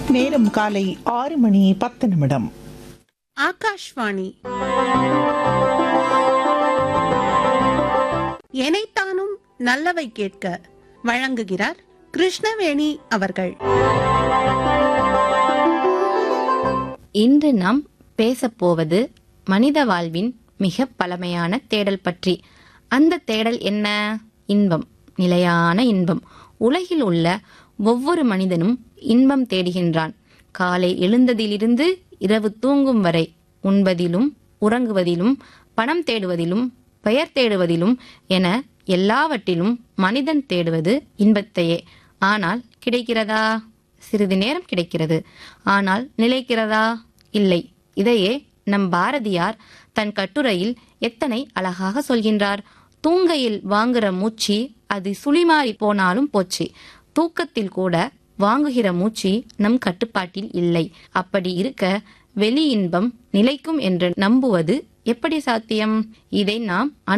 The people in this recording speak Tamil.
நேரம் காலை ஆறு மணி பத்து நிமிடம் ஆகாஷ்வாணி எனைத்தானும் நல்லவை கேட்க வழங்குகிறார் கிருஷ்ணவேணி அவர்கள் இன்று நாம் பேசப்போவது மனித வாழ்வின் மிக பழமையான தேடல் பற்றி அந்த தேடல் என்ன இன்பம் நிலையான இன்பம் உலகில் உள்ள ஒவ்வொரு மனிதனும் இன்பம் தேடுகின்றான் காலை எழுந்ததிலிருந்து இரவு தூங்கும் வரை உண்பதிலும் உறங்குவதிலும் பணம் தேடுவதிலும் பெயர் தேடுவதிலும் என எல்லாவற்றிலும் மனிதன் தேடுவது இன்பத்தையே ஆனால் கிடைக்கிறதா சிறிது நேரம் கிடைக்கிறது ஆனால் நிலைக்கிறதா இல்லை இதையே நம் பாரதியார் தன் கட்டுரையில் எத்தனை அழகாக சொல்கின்றார் தூங்கையில் வாங்குற மூச்சு அது சுழிமாறி போனாலும் போச்சு தூக்கத்தில் கூட வாங்குகிற மூச்சு நம் கட்டுப்பாட்டில் இல்லை அப்படி இருக்க வெளி இன்பம் நிலைக்கும் என்று நம்புவது எப்படி சாத்தியம் இதை நாம்